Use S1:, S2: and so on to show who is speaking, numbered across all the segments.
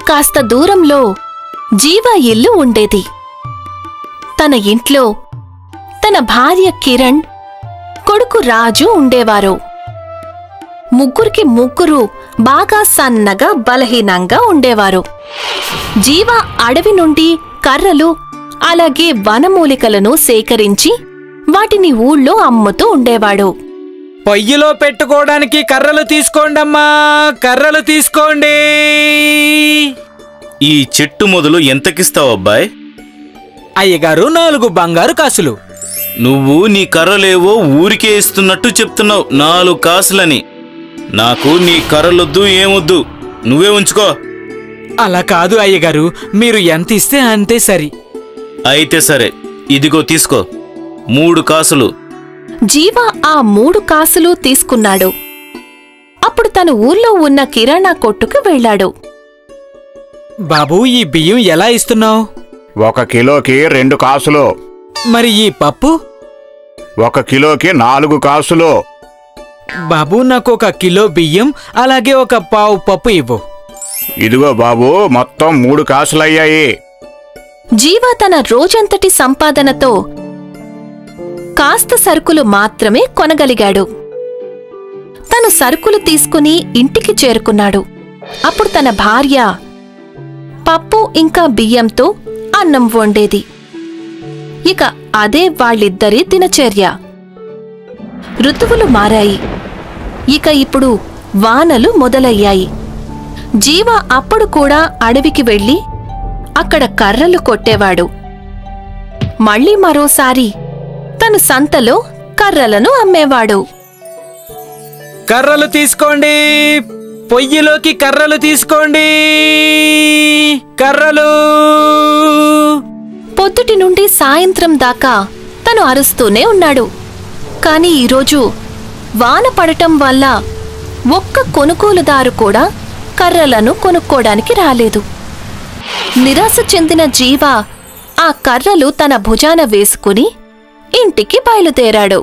S1: కాస్త దూరంలో జీవా ఇల్లు ఉండేది తన ఇంట్లో తన భార్య కిరణ్ కొడుకు రాజు ఉండేవారు ముగ్గురికి ముగ్గురు బాగా సన్నగా బలహీనంగా ఉండేవారు జీవ అడవి నుండి కర్రలు అలాగే వనమూలికలను సేకరించి వాటిని ఊళ్ళో అమ్ముతూ ఉండేవాడు
S2: పొయ్యిలో పెట్టుకోవడానికి కర్రలు తీసుకోండమ్మా కర్రలు తీసుకోండి
S3: ఈ చెట్టు మొదలు ఎంతకిస్తావు అబ్బాయ్
S2: అయ్యగారు నాలుగు బంగారు కాసులు
S3: నువ్వు నీ కర్రలేవో ఊరికే ఇస్తున్నట్టు చెప్తున్నావు నాలుగు కాసులని నాకు నీ కర్రలొద్దు ఏమొద్దు నువ్వే ఉంచుకో
S2: అలా కాదు అయ్యగారు మీరు ఎంత ఇస్తే అంతే సరి
S3: అయితే సరే ఇదిగో తీసుకో మూడు కాసులు
S1: జీవ ఆ మూడు కాసులు తీసుకున్నాడు అప్పుడు తను ఊర్లో ఉన్న కిరాణా కొట్టుకు వెళ్ళాడు
S2: బాబు ఈ బియ్యం ఎలా ఇస్తున్నావు
S4: ఒక కిలోకి రెండు కాసులు
S2: మరి ఈ పప్పు
S4: ఒక కిలోకి నాలుగు కాసులు
S2: బాబు నాకు ఒక కిలో బియ్యం అలాగే ఒక పావు పప్పు ఇవ్వు
S4: ఇదిగో బాబు మొత్తం మూడు కాసులయ్యాయి
S1: జీవ తన రోజంతటి సంపాదనతో కాస్త సరుకులు మాత్రమే కొనగలిగాడు తను సరుకులు తీసుకుని ఇంటికి చేరుకున్నాడు అప్పుడు తన భార్య పప్పు ఇంకా బియ్యంతో అన్నం వండేది ఇక అదే వాళ్ళిద్దరి దినచర్య ఋతువులు మారాయి ఇక ఇప్పుడు వానలు మొదలయ్యాయి జీవ అప్పుడు కూడా అడవికి వెళ్ళి అక్కడ కర్రలు కొట్టేవాడు మళ్ళీ మరోసారి తను సంతలో కర్రలను అమ్మేవాడు
S2: కర్రలు తీసుకోండి పొయ్యిలోకి కర్రలు తీసుకోండి కర్రలు
S1: పొద్దుటి నుండి సాయంత్రం దాకా తను అరుస్తూనే ఉన్నాడు కాని ఈరోజు వాన పడటం వల్ల ఒక్క కొనుగోలుదారు కూడా కర్రలను కొనుక్కోడానికి రాలేదు నిరాశ చెందిన జీవ ఆ కర్రలు తన భుజాన వేసుకుని ఇంటికి బయలుదేరాడు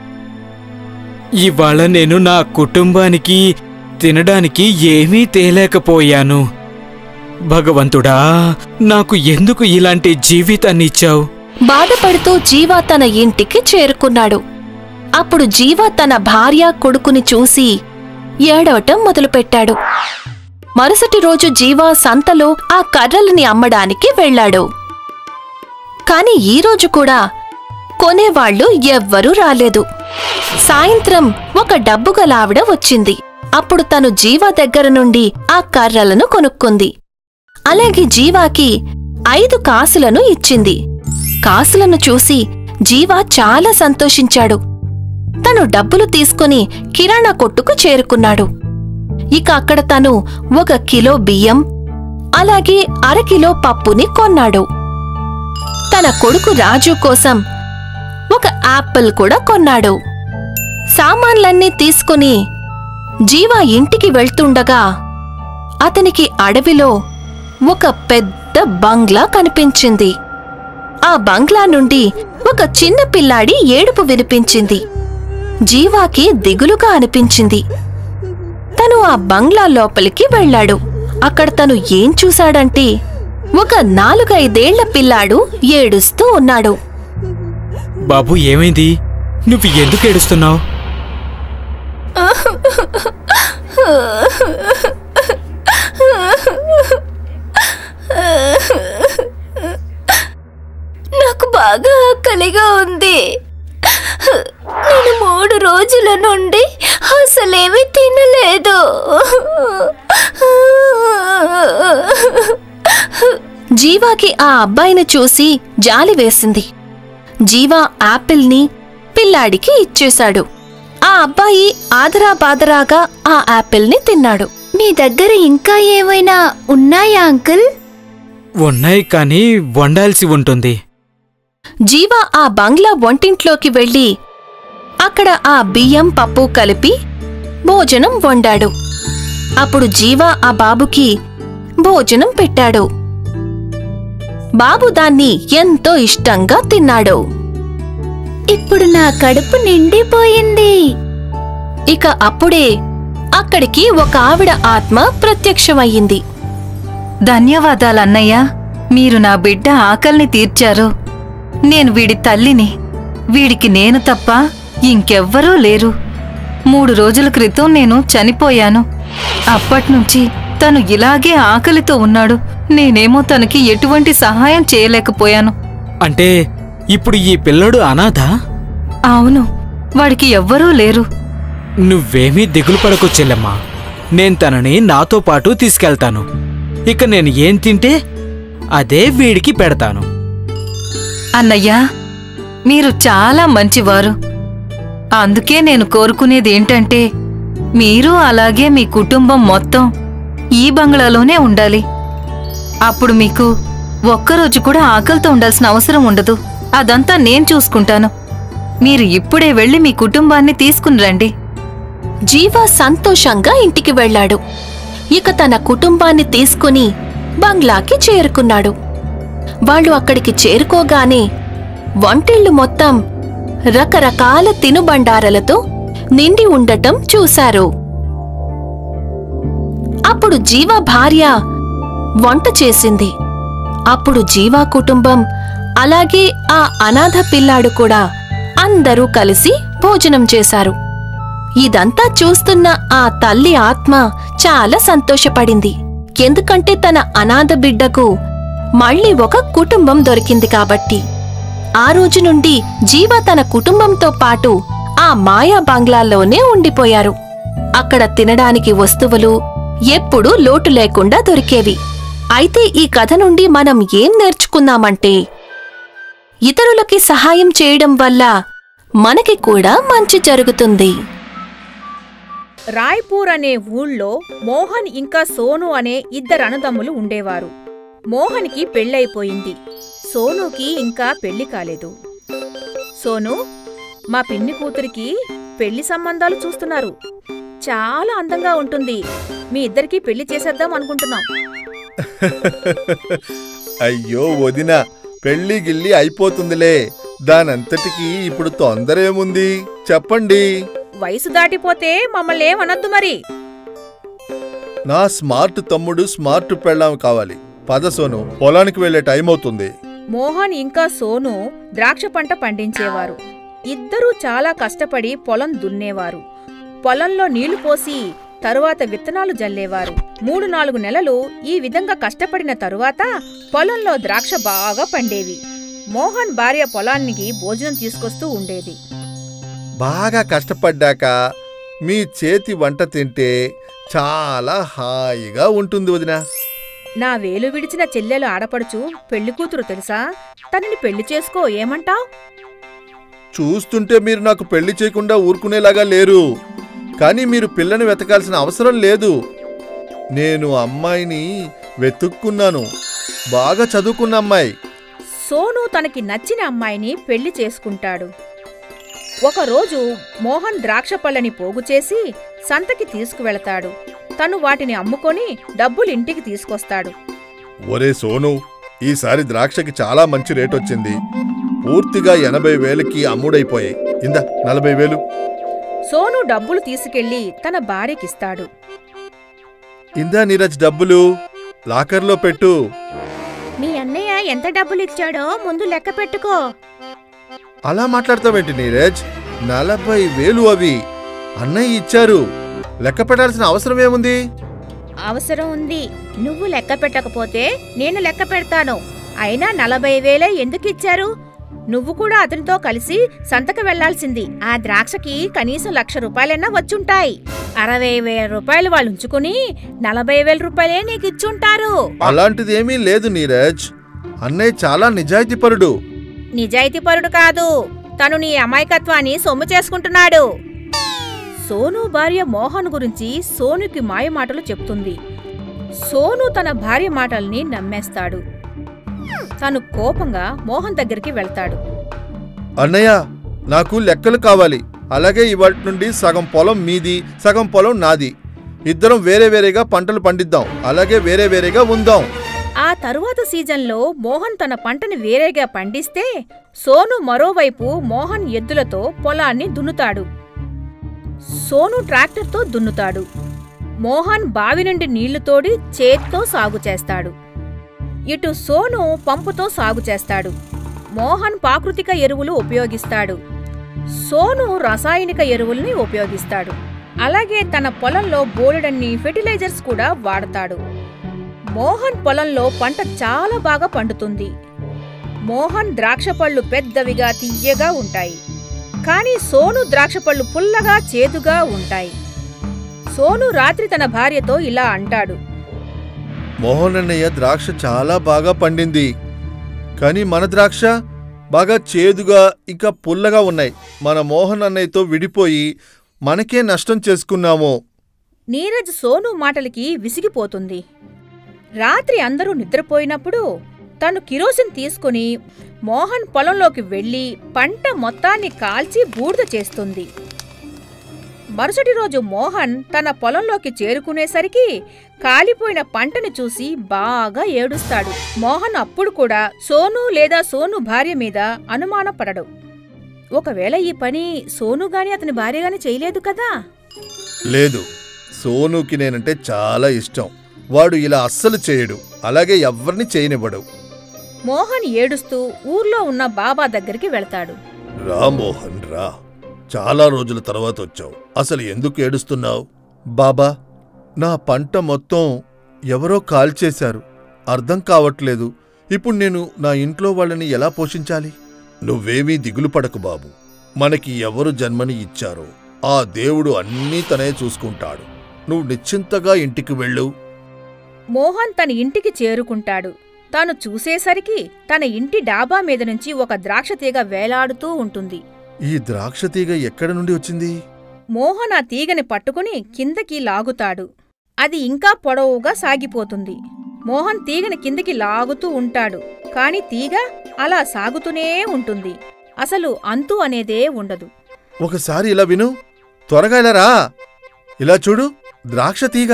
S2: ఇవాళ నేను నా కుటుంబానికి తినడానికి ఏమీ తేలేకపోయాను భగవంతుడా నాకు ఎందుకు ఇలాంటి జీవితాన్ని ఇచ్చావు
S1: బాధపడుతూ జీవా తన ఇంటికి చేరుకున్నాడు అప్పుడు జీవా తన భార్య కొడుకుని చూసి ఏడవటం మొదలుపెట్టాడు మరుసటి రోజు జీవా సంతలో ఆ కర్రలని అమ్మడానికి వెళ్ళాడు కాని ఈరోజు కూడా కొనేవాళ్లు ఎవ్వరూ రాలేదు సాయంత్రం ఒక డబ్బుగల ఆవిడ వచ్చింది అప్పుడు తను జీవా దగ్గర నుండి ఆ కర్రలను కొనుక్కుంది అలాగే జీవాకి ఐదు కాసులను ఇచ్చింది కాసులను చూసి జీవా చాలా సంతోషించాడు తను డబ్బులు తీసుకుని కిరాణా కొట్టుకు చేరుకున్నాడు ఇక అక్కడ తను ఒక కిలో బియ్యం అలాగే అరకిలో పప్పుని కొన్నాడు తన కొడుకు రాజు కోసం ఒక యాపిల్ కూడా కొన్నాడు సామాన్లన్నీ తీసుకుని జీవా ఇంటికి వెళ్తుండగా అతనికి అడవిలో ఒక పెద్ద బంగ్లా కనిపించింది ఆ బంగ్లా నుండి ఒక చిన్న పిల్లాడి ఏడుపు వినిపించింది జీవాకి దిగులుగా అనిపించింది తను ఆ బంగ్లా లోపలికి వెళ్ళాడు అక్కడ తను ఏం చూశాడంటే ఒక నాలుగైదేళ్ల పిల్లాడు ఏడుస్తూ ఉన్నాడు
S2: బాబు ఏమైంది నువ్వు ఎందుకు ఏడుస్తున్నావు
S5: నాకు బాగా ఆకలిగా ఉంది నేను మూడు రోజుల నుండి అసలేమీ తినలేదు
S1: జీవాకి ఆ అబ్బాయిని చూసి జాలి వేసింది జీవా యాపిల్ని పిల్లాడికి ఇచ్చేశాడు ఆ అబ్బాయి ఆదరా బాదరాగా ఆ యాపిల్ని తిన్నాడు
S5: మీ దగ్గర ఇంకా ఏమైనా ఉన్నాయా అంకుల్
S2: ఉన్నాయి కానీ వండాల్సి ఉంటుంది
S1: జీవా ఆ బంగ్లా వంటింట్లోకి వెళ్ళి అక్కడ ఆ బియ్యం పప్పు కలిపి భోజనం వండాడు అప్పుడు జీవా ఆ బాబుకి భోజనం పెట్టాడు బాబు దాన్ని ఎంతో ఇష్టంగా తిన్నాడు
S5: ఇప్పుడు నా కడుపు నిండిపోయింది
S1: ఇక అప్పుడే అక్కడికి ఒక ఆవిడ ఆత్మ ప్రత్యక్షమయ్యింది
S6: ధన్యవాదాలన్నయ్య మీరు నా బిడ్డ ఆకల్ని తీర్చారు నేను వీడి తల్లిని వీడికి నేను తప్ప ఇంకెవ్వరూ లేరు మూడు రోజుల క్రితం నేను చనిపోయాను అప్పట్నుంచి తను ఇలాగే ఆకలితో ఉన్నాడు నేనేమో తనకి ఎటువంటి సహాయం చేయలేకపోయాను
S2: అంటే ఇప్పుడు ఈ పిల్లడు అనాథ
S6: అవును వాడికి ఎవ్వరూ లేరు
S2: నువ్వేమీ దిగులు పడకు చెల్లెమ్మా నేను తనని నాతో పాటు తీసుకెళ్తాను ఇక నేను ఏం తింటే అదే వీడికి పెడతాను
S6: అన్నయ్యా మీరు చాలా మంచివారు అందుకే నేను కోరుకునేది ఏంటంటే మీరు అలాగే మీ కుటుంబం మొత్తం ఈ బంగ్లాలోనే ఉండాలి అప్పుడు మీకు ఒక్కరోజు కూడా ఆకలితో ఉండాల్సిన అవసరం ఉండదు అదంతా నేను చూసుకుంటాను మీరు ఇప్పుడే వెళ్ళి మీ కుటుంబాన్ని తీసుకుని రండి
S1: జీవా సంతోషంగా ఇంటికి వెళ్ళాడు ఇక తన కుటుంబాన్ని తీసుకుని బంగ్లాకి చేరుకున్నాడు వాళ్ళు అక్కడికి చేరుకోగానే వంటిల్లు మొత్తం రకరకాల తినుబండారాలతో నిండి ఉండటం చూశారు అప్పుడు జీవా భార్య వంట చేసింది అప్పుడు జీవా కుటుంబం అలాగే ఆ అనాథ పిల్లాడు కూడా అందరూ కలిసి భోజనం చేశారు ఇదంతా చూస్తున్న ఆ తల్లి ఆత్మ చాలా సంతోషపడింది ఎందుకంటే తన అనాథ బిడ్డకు మళ్ళీ ఒక కుటుంబం దొరికింది కాబట్టి ఆ రోజు నుండి జీవ తన కుటుంబంతో పాటు ఆ మాయా బంగ్లాల్లోనే ఉండిపోయారు అక్కడ తినడానికి వస్తువులు ఎప్పుడూ లోటు లేకుండా దొరికేవి అయితే ఈ కథ నుండి మనం ఏం నేర్చుకున్నామంటే ఇతరులకి సహాయం చేయడం వల్ల మనకి కూడా మంచి జరుగుతుంది
S7: రాయ్పూర్ అనే ఊళ్ళో మోహన్ ఇంకా సోను అనే ఇద్దరు అన్నదమ్ములు ఉండేవారు మోహన్కి పెళ్ళైపోయింది సోనుకి ఇంకా పెళ్లి కాలేదు సోను మా పిన్ని కూతురికి పెళ్లి సంబంధాలు చూస్తున్నారు చాలా అందంగా ఉంటుంది మీ ఇద్దరికి పెళ్లి చేసేద్దాం అనుకుంటున్నాం
S8: అయ్యో వదిన పెళ్లి గిల్లి అయిపోతుందిలే దానంతటికి ఇప్పుడు తొందర ఏముంది చెప్పండి
S7: వయసు దాటిపోతే మమ్మల్ని ఏమనొద్దు మరి
S8: నా స్మార్ట్ తమ్ముడు స్మార్ట్ పెళ్ళాం కావాలి పద సోను పొలానికి వెళ్లే టైం అవుతుంది
S7: మోహన్ ఇంకా సోను ద్రాక్ష పంట పండించేవారు ఇద్దరూ చాలా కష్టపడి పొలం దున్నేవారు పొలంలో నీళ్లు పోసి తరువాత విత్తనాలు జల్లేవారు మూడు నాలుగు నెలలు ఈ విధంగా కష్టపడిన తరువాత పొలంలో ద్రాక్ష బాగా పండేవి మోహన్ భార్య పొలానికి భోజనం తీసుకొస్తూ ఉండేది
S8: బాగా కష్టపడ్డాక మీ చేతి వంట తింటే చాలా హాయిగా ఉంటుంది వదినా
S7: నా వేలు విడిచిన చెల్లెలు ఆడపడుచు పెళ్లి కూతురు తెలుసా తనని పెళ్లి చేసుకో ఏమంటావ్
S8: చూస్తుంటే మీరు నాకు పెళ్లి చేయకుండా ఊరుకునేలాగా లేరు కానీ మీరు పిల్లని వెతకాల్సిన అవసరం లేదు నేను అమ్మాయిని వెతుక్కున్నాను బాగా చదువుకున్న అమ్మాయి
S7: సోను తనకి నచ్చిన అమ్మాయిని పెళ్లి చేసుకుంటాడు ఒకరోజు మోహన్ ద్రాక్ష పళ్ళని పోగు చేసి సంతకి తీసుకువెళతాడు తను వాటిని అమ్ముకొని డబ్బులు ఇంటికి తీసుకొస్తాడు
S8: ఒరే సోను ఈసారి ద్రాక్షకి చాలా మంచి రేట్ వచ్చింది పూర్తిగా ఎనభై వేలకి అమ్ముడైపోయాయి ఇందా నలభై వేలు
S7: సోను డబ్బులు తీసుకెళ్లి తన భార్యకిస్తాడు
S8: ఇందా నీరజ్ డబ్బులు లాకర్లో పెట్టు
S7: మీ అన్నయ్య ఎంత డబ్బులు ఇచ్చాడో ముందు లెక్క పెట్టుకో
S8: అలా మాట్లాడతావేంటి నీరజ్ నలభై వేలు అవి అన్నయ్య ఇచ్చారు లెక్క పెట్టాల్సిన అవసరం ఏముంది
S7: అవసరం ఉంది నువ్వు లెక్క పెట్టకపోతే నేను లెక్క పెడతాను అయినా నలభై వేలే ఎందుకు ఇచ్చారు నువ్వు కూడా అతనితో కలిసి సంతకు వెళ్లాల్సింది ఆ ద్రాక్షకి కనీసం లక్ష రూపాయలైనా వచ్చుంటాయి అరవై వేల రూపాయలు వాళ్ళు ఉంచుకుని నలభై వేల రూపాయలే నీకు ఇచ్చుంటారు
S8: అలాంటిదేమీ లేదు నీరజ్ అన్నయ్య చాలా నిజాయితీపరుడు
S7: నిజాయితీపరుడు కాదు తను నీ అమాయకత్వాన్ని సొమ్ము చేసుకుంటున్నాడు సోను భార్య మోహన్ గురించి సోనుకి మాయమాటలు చెప్తుంది సోను తన భార్య మాటల్ని నమ్మేస్తాడు తను కోపంగా మోహన్ దగ్గరికి వెళ్తాడు
S8: అన్నయ్య నాకు లెక్కలు కావాలి అలాగే ఇవాటి నుండి సగం పొలం మీది సగం పొలం నాది ఇద్దరం వేరే వేరేగా పంటలు పండిద్దాం అలాగే వేరే వేరేగా ఉందాం
S7: ఆ తరువాత సీజన్లో మోహన్ తన పంటని వేరేగా పండిస్తే సోను మరోవైపు మోహన్ ఎద్దులతో పొలాన్ని దున్నుతాడు సోను ట్రాక్టర్తో దున్నుతాడు మోహన్ బావి నుండి నీళ్లు తోడి చేత్తో సాగు చేస్తాడు ఇటు సోను పంపుతో సాగు చేస్తాడు మోహన్ ప్రాకృతిక ఎరువులు ఉపయోగిస్తాడు సోను రసాయనిక ఎరువుల్ని ఉపయోగిస్తాడు అలాగే తన పొలంలో బోలెడన్ని ఫెర్టిలైజర్స్ కూడా వాడతాడు మోహన్ పొలంలో పంట చాలా బాగా పండుతుంది మోహన్ ద్రాక్షపళ్ళు పెద్దవిగా తియ్యగా ఉంటాయి కానీ సోను ద్రాక్షపళ్ళు పుల్లగా చేదుగా ఉంటాయి సోను రాత్రి తన భార్యతో ఇలా అంటాడు
S8: మోహన్ అన్నయ్య ద్రాక్ష చాలా బాగా పండింది కానీ మన ద్రాక్ష బాగా చేదుగా ఇంకా పుల్లగా ఉన్నాయి మన మోహన్ అన్నయ్యతో విడిపోయి మనకే నష్టం చేసుకున్నాము
S7: నీరజ్ సోను మాటలకి విసిగిపోతుంది రాత్రి అందరూ నిద్రపోయినప్పుడు తను కిరోసిన్ తీసుకుని మోహన్ పొలంలోకి వెళ్లి పంట మొత్తాన్ని కాల్చి బూడిద చేస్తుంది మరుసటి రోజు మోహన్ తన పొలంలోకి చేరుకునేసరికి కాలిపోయిన పంటని చూసి బాగా ఏడుస్తాడు మోహన్ అప్పుడు కూడా సోను లేదా సోను భార్య మీద అనుమానపడడు ఒకవేళ ఈ పని సోను గాని అతని భార్య గాని చేయలేదు కదా
S8: లేదు సోనుకి నేనంటే చాలా ఇష్టం వాడు ఇలా అస్సలు చేయడు అలాగే ఎవ్వరిని చేయనివ్వడు
S7: మోహన్ ఏడుస్తూ ఊర్లో ఉన్న బాబా దగ్గరికి వెళ్తాడు
S8: రా మోహన్ రా చాలా రోజుల తర్వాత వచ్చావు అసలు ఎందుకు ఏడుస్తున్నావు బాబా నా పంట మొత్తం ఎవరో కాల్చేశారు అర్థం కావట్లేదు ఇప్పుడు నేను నా ఇంట్లో వాళ్ళని ఎలా పోషించాలి నువ్వేమీ దిగులు పడకు బాబు మనకి ఎవరు జన్మని ఇచ్చారో ఆ దేవుడు అన్నీ తనే చూసుకుంటాడు నువ్వు నిశ్చింతగా ఇంటికి వెళ్ళు
S7: మోహన్ తన ఇంటికి చేరుకుంటాడు తాను చూసేసరికి తన ఇంటి డాబా మీద నుంచి ఒక ద్రాక్ష తీగ వేలాడుతూ ఉంటుంది
S8: ఈ ద్రాక్ష తీగ ఎక్కడి నుండి వచ్చింది
S7: మోహన్ ఆ తీగని పట్టుకుని కిందకి లాగుతాడు అది ఇంకా పొడవుగా సాగిపోతుంది మోహన్ తీగని కిందకి లాగుతూ ఉంటాడు కాని తీగ అలా సాగుతూనే ఉంటుంది అసలు అంతు అనేదే ఉండదు
S8: ఒకసారి ఇలా విను త్వరగా ఇలా రా ఇలా చూడు ద్రాక్ష తీగ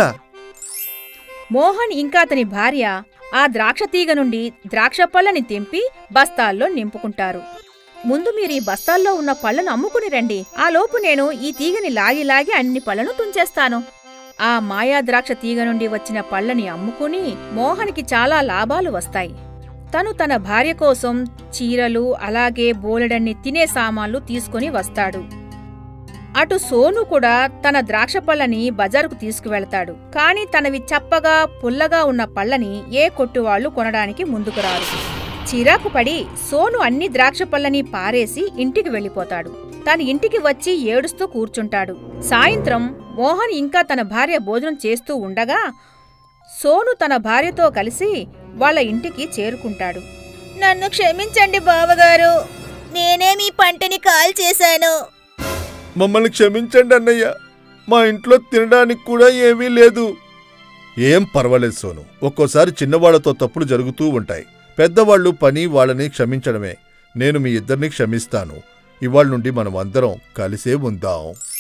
S7: మోహన్ ఇంకా అతని భార్య ఆ ద్రాక్ష తీగ నుండి ద్రాక్ష పళ్ళని తెంపి బస్తాల్లో నింపుకుంటారు ముందు మీరు ఈ బస్తాల్లో ఉన్న పళ్ళను అమ్ముకుని రండి ఆ లోపు నేను ఈ తీగని లాగి లాగి అన్ని పళ్ళను తుంచేస్తాను ఆ మాయా ద్రాక్ష తీగ నుండి వచ్చిన పళ్ళని అమ్ముకుని మోహన్కి చాలా లాభాలు వస్తాయి తను తన భార్య కోసం చీరలు అలాగే బోలెడన్ని తినే సామాన్లు తీసుకుని వస్తాడు అటు సోను కూడా తన ద్రాక్ష పళ్ళని బజారుకు తీసుకువెళతాడు కాని తనవి చప్పగా పుల్లగా ఉన్న పళ్ళని ఏ కొట్టువాళ్లు కొనడానికి ముందుకు రారు చిరాకు పడి సోను అన్ని ద్రాక్ష పళ్ళని పారేసి ఇంటికి వెళ్ళిపోతాడు తన ఇంటికి వచ్చి ఏడుస్తూ కూర్చుంటాడు సాయంత్రం మోహన్ ఇంకా తన భార్య భోజనం చేస్తూ ఉండగా సోను తన భార్యతో కలిసి వాళ్ళ ఇంటికి చేరుకుంటాడు
S9: నన్ను క్షమించండి బావగారు నేనే మీ పంటని కాల్ చేశాను
S8: మమ్మల్ని క్షమించండి అన్నయ్య మా ఇంట్లో తినడానికి కూడా ఏమీ లేదు ఏం పర్వాలేదు సోను ఒక్కోసారి చిన్నవాళ్లతో తప్పులు జరుగుతూ ఉంటాయి పెద్దవాళ్ళు పని వాళ్ళని క్షమించడమే నేను మీ ఇద్దరిని క్షమిస్తాను ఇవాళ నుండి మనం అందరం కలిసే ఉందాం